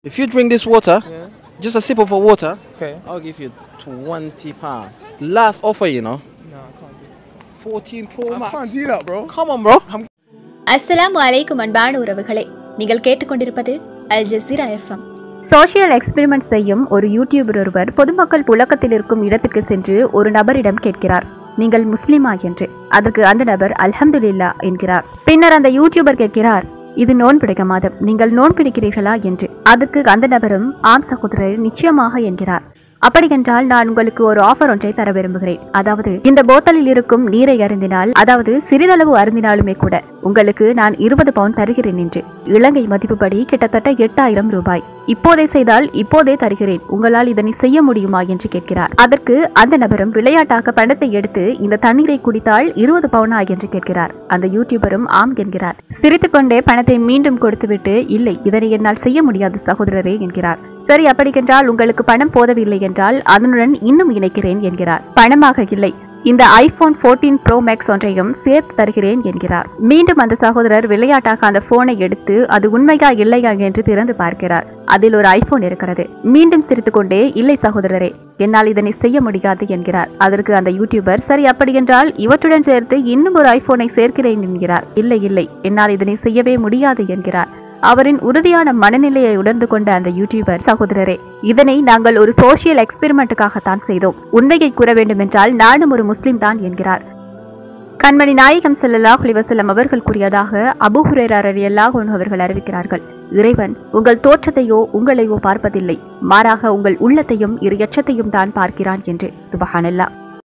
If you drink this water, Yeah. just a sip of a water, Okay. I'll give you 20 pound. Last offer, you know. No, I can't do it. 14 Pro I Max. can't do that, bro. Come on, bro. அஸ்ஸலாமு அலைக்கும் அன்பான உறவுகளே நீங்கள் கேட்டுக்கொண்டிருப்பது Al Jazeera FM social experiment செய்யும் ஒரு YouTuber ஒருவர் பொதுமக்கள் புழக்கத்தில் இருக்கும் இடத்திற்கு சென்று ஒரு நபரிடம் கேட்கிறார் நீங்கள் முஸ்லிமா என்று அதற்கு அந்த நபர் அல்ஹம்துலில்லா என்கிறார் பின்னர் அந்த யூடியூபர் கேட்கிறார் இது நோன் பிடிக்க மாதம் நீங்கள் நோன் பிடிக்கிறீர்களா என்று அதுக்கு அந்த நபரும் ஆம் சகோதரர் நிச்சயமாக என்கிறார் அப்படியென்றால் நான் உங்களுக்கு ஒரு ஆஃபர் ஒன்றை தர விரும்புகிறேன் அதாவது இந்த போத்தலில் இருக்கும் நீரை அருந்தினால் அதாவது சிறிதளவு அருந்தினாலுமே கூட உங்களுக்கு நான் இருபது பவுண்ட் தருகிறேன் என்று இலங்கை மதிப்புப்படி கிட்டத்தட்ட எட்டாயிரம் ரூபாய் இப்போதே செய்தால் இப்போதே தருகிறேன் உங்களால் இதனை செய்ய முடியுமா என்று கேட்கிறார் அதற்கு அந்த நபரும் விளையாட்டாக பணத்தை எடுத்து இந்த தண்ணீரை குடித்தால் இருபது பவுனா என்று கேட்கிறார் அந்த யூடியூபரும் ஆம் என்கிறார் சிரித்துக்கொண்டே பணத்தை மீண்டும் கொடுத்துவிட்டு இல்லை இதனை என்னால் செய்ய முடியாது சகோதரரே என்கிறார் சரி அப்படியென்றால் உங்களுக்கு பணம் போதவில்லை என்றால் அதனுடன் இன்னும் இணைக்கிறேன் என்கிறார் பணமாக இல்லை இந்த ஐபோன் 14 ப்ரோ மேக்ஸ் ஒன்றையும் சேர்த்து தருகிறேன் என்கிறார் மீண்டும் அந்த சகோதரர் விளையாட்டாக அந்த போனை எடுத்து அது உண்மையா இல்லையா என்று திறந்து பார்க்கிறார் அதில் ஒரு ஐபோன் இருக்கிறது மீண்டும் சிரித்துக்கொண்டே இல்லை சகோதரரே என்னால் இதனை செய்ய முடியாது என்கிறார் அதற்கு அந்த யூடியூபர் சரி அப்படியென்றால் இவற்றுடன் சேர்த்து இன்னும் ஒரு ஐபோனை சேர்க்கிறேன் என்கிறார் இல்லை இல்லை என்னால் இதனை செய்யவே முடியாது என்கிறார் அவரின் உறுதியான மனநிலையை உணர்ந்து கொண்ட அந்த யூடியூபர் சகோதரரே இதனை நாங்கள் ஒரு சோசியல் எக்ஸ்பெரிமெண்ட்டுக்காகத்தான் செய்தோம் உண்மையை கூற வேண்டுமென்றால் நானும் ஒரு முஸ்லிம் தான் என்கிறார் கண்மணி நாயகம் ஸல்லல்லாஹு அலைஹி வஸல்லம் அவர்கள் கூறியதாக அபூ ஹுரைரா ரலியல்லாஹு அன்ஹு அவர்கள் அறிவிக்கிறார்கள் இறைவன் உங்கள் தோற்றத்தையோ உங்களையோ பார்ப்பதில்லை மாறாக உங்கள் உள்ளத்தையும் இரு எச்சத்தையும் தான் பார்க்கிறான் என்று சுபஹானல்லாஹ்